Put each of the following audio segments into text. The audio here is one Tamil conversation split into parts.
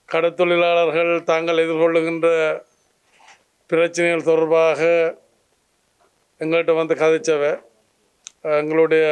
கடத்தொழிலாளர்கள் தாங்கள் எதிர்கொள்ளுகின்ற பிரச்சனைகள் தொடர்பாக எங்கள்கிட்ட வந்து கதைச்சவ எங்களுடைய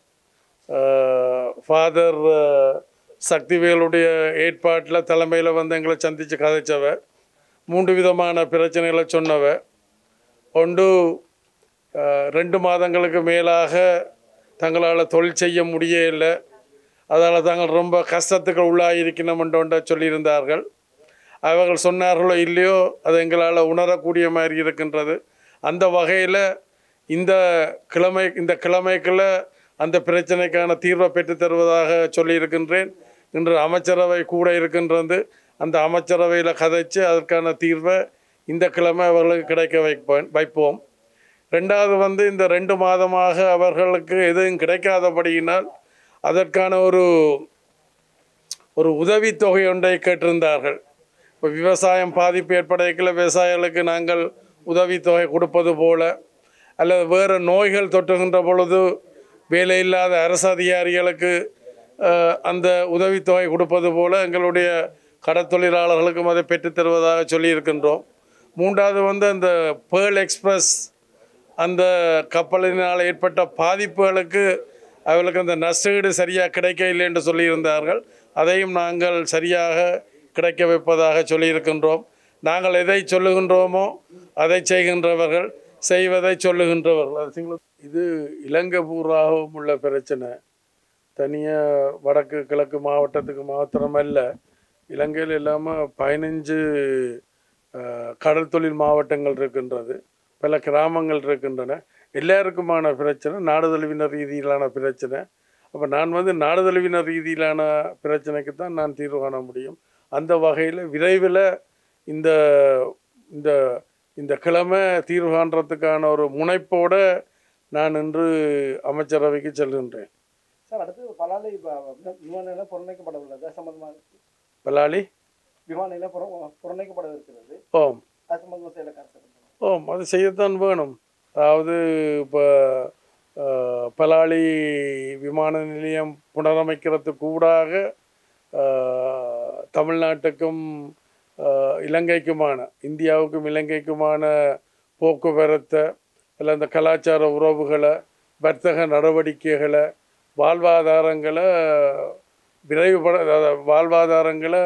ஃபாதர் சக்திவேலுடைய ஏற்பாட்டில் தலைமையில் வந்து எங்களை சந்தித்து கதைச்சவ மூன்று விதமான பிரச்சனைகளை சொன்னவ ஒன்று அஹ், ரெண்டு மாதங்களுக்கு மேலாக தங்களால் தொழில் செய்ய முடியவில்லை அதால் தாங்கள் ரொம்ப கஷ்டத்துக்கு உள்ளாயிருக்கணும் என்று சொல்லியிருந்தார்கள் அவர்கள் சொன்னார்களோ இல்லையோ அது எங்களால் உணரக்கூடிய மாதிரி இருக்கின்றது அந்த வகையில் இந்த கிழமை இந்த கிழமைக்குள்ள அந்த பிரச்சனைக்கான தீர்வை பெற்றுத் தருவதாக சொல்லியிருக்கின்றேன் இன்று அமைச்சரவை கூட இருக்கின்றது அந்த அமைச்சரவையில் கதைச்சு அதற்கான தீர்வை இந்த கிழமை அவர்களுக்கு கிடைக்க வைப்போம் வைப்போம் ரெண்டாவது வந்து இந்த ரெண்டு மாதமாக அவர்களுக்கு எதுவும் கிடைக்காதபடியினால் அதற்கான ஒரு ஒரு உதவித்தொகை ஒன்றை கேட்டிருந்தார்கள் இப்போ விவசாயம் பாதிப்பு ஏற்படைக்கல விவசாயிகளுக்கு நாங்கள் உதவித்தொகை கொடுப்பது போல அல்லது வேறு நோய்கள் தொற்றுகின்ற பொழுது வேலையில்லாத அரசு அதிகாரிகளுக்கு அஹ், அந்த உதவித்தொகை கொடுப்பது போல எங்களுடைய கடத்தொழிலாளர்களுக்கும் அதை பெற்றுத் தருவதாக சொல்லியிருக்கின்றோம் மூன்றாவது வந்து அந்த பேர்ல் எக்ஸ்பிரஸ் அந்த கப்பலினால் ஏற்பட்ட பாதிப்புகளுக்கு அவர்களுக்கு அந்த நஷ்டஈடு சரியாக கிடைக்கவில்லை என்று சொல்லியிருந்தார்கள் அதையும் நாங்கள் சரியாக கிடைக்க வைப்பதாக சொல்லியிருக்கின்றோம் நாங்கள் எதை சொல்லுகின்றோமோ அதை செய்கின்றவர்கள் செய்வதை சொல்லுகின்றவர்கள் அது சிங்கள- இது இலங்கை பூராகவும் உள்ள பிரச்சனை தனியாக வடக்கு கிழக்கு மாவட்டத்துக்கு மாத்திரமல்ல இலங்கையில் இல்லாமல் பதினஞ்சு அஹ், கடல் தொழில் மாவட்டங்கள் இருக்கின்றது பல கிராமங்கள் இருக்கின்றன எல்லாருக்குமான பிரச்சனை நாடு தழுவின ரீதியிலான பிரச்சனை அப்போ நான் வந்து நாடு தழுவின ரீதியிலான பிரச்சனைக்கு தான் நான் தீர்வு காண முடியும் அந்த வகையில் விரைவில் இந்த இந்த இந்த கிழமை தீர்வு காண்றதுக்கான ஒரு முனைப்போட நான் இன்று அமைச்சரவைக்கு செல்கின்றேன் சார் அடுத்து பலாலி ப- விமான நிலையம் புறநைக்கப்படவில்லை அது சம்பந்தமாக பலாலி விமான நிலையம் புற புறநைக்கப்பட இருக்கிறது ஓம் அது சம்பந்தமாக செயல கருத்து ஓம் அது செய்யத்தான் வேணும் அதாவது இப்போ பலாளி விமான நிலையம் புனரமைக்கிறதுக்கு கூடாக அஹ், தமிழ்நாட்டுக்கும் அஹ், இலங்கைக்குமான இந்தியாவுக்கும் இலங்கைக்குமான போக்குவரத்தை இல்லை இந்த கலாச்சார உறவுகளை வர்த்தக நடவடிக்கைகளை வாழ்வாதாரங்களை விரைவுபட அதாவது வாழ்வாதாரங்களை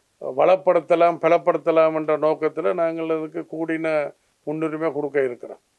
வளப்படுத்தலாம் பலப்படுத்தலாம் என்ற நோக்கத்தில் நாங்கள் அதுக்கு கூடின முன்னுரிமை கொடுக்க இருக்கிறோம்